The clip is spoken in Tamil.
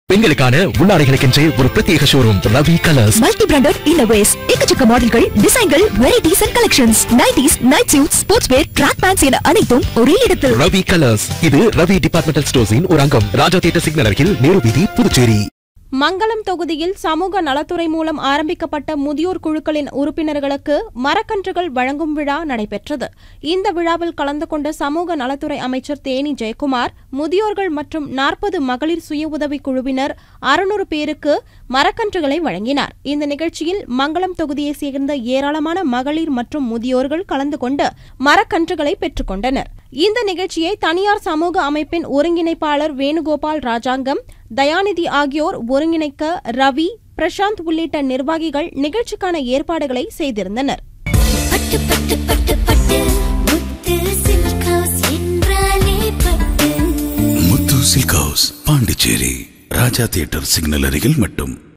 பெண்களுக்கான உள்ளாடைகளுக்கென்றே ஒரு பிரத்யேக showroom Ravi colours multi branded இன்னோவேஸ் எக்கச்சக்க மாடல்கள் டிசைன்கள் varieties and collections nighties night suit sports wear track pants என அனைத்தும் ஒரே இடத்தில் ரவி கலர்ஸ் இது ரவி டிபார்ட்மெண்டல் ஸ்டோர்ஸின் ஒரு அங்கம் ராஜா தியேட்டர் சிக்னல் அருகில் நேரு வீதி புதுச்சேரி மங்களம் தொகுதியில் சமூக நலத்துறை மூலம் ஆரம்பிக்கப்பட்ட முதியோர் குழுக்களின் உறுப்பினர்களுக்கு மரக்கன்றுகள் வழங்கும் விழா நடைபெற்றது இந்த விழாவில் கலந்து கொண்ட சமூக நலத்துறை அமைச்சர் தேனி ஜெயக்குமார் முதியோர்கள் மற்றும் நாற்பது மகளிர் சுய உதவிக் குழுவினர் அறுநூறு பேருக்கு மரக்கன்றுகளை வழங்கினார் இந்த நிகழ்ச்சியில் மங்களம் தொகுதியைச் சேர்ந்த ஏராளமான மகளிர் மற்றும் முதியோர்கள் கலந்து கொண்டு மரக்கன்றுகளை பெற்றுக் கொண்டனர் இந்த நிகழ்ச்சியை தனியார் சமூக அமைப்பின் ஒருங்கிணைப்பாளர் வேணுகோபால் ராஜாங்கம் தயாநிதி ஆகியோர் ஒருங்கிணைக்க ரவி பிரசாந்த் உள்ளிட்ட நிர்வாகிகள் நிகழ்ச்சிக்கான ஏற்பாடுகளை செய்திருந்தனர் பட்டு பட்டு பட்டு பட்டு முத்து சில்க் ஹவுஸ் என்றாலே பட்டு Muthu silk house Pondicherry Raja theatre signal அருகில் மட்டும்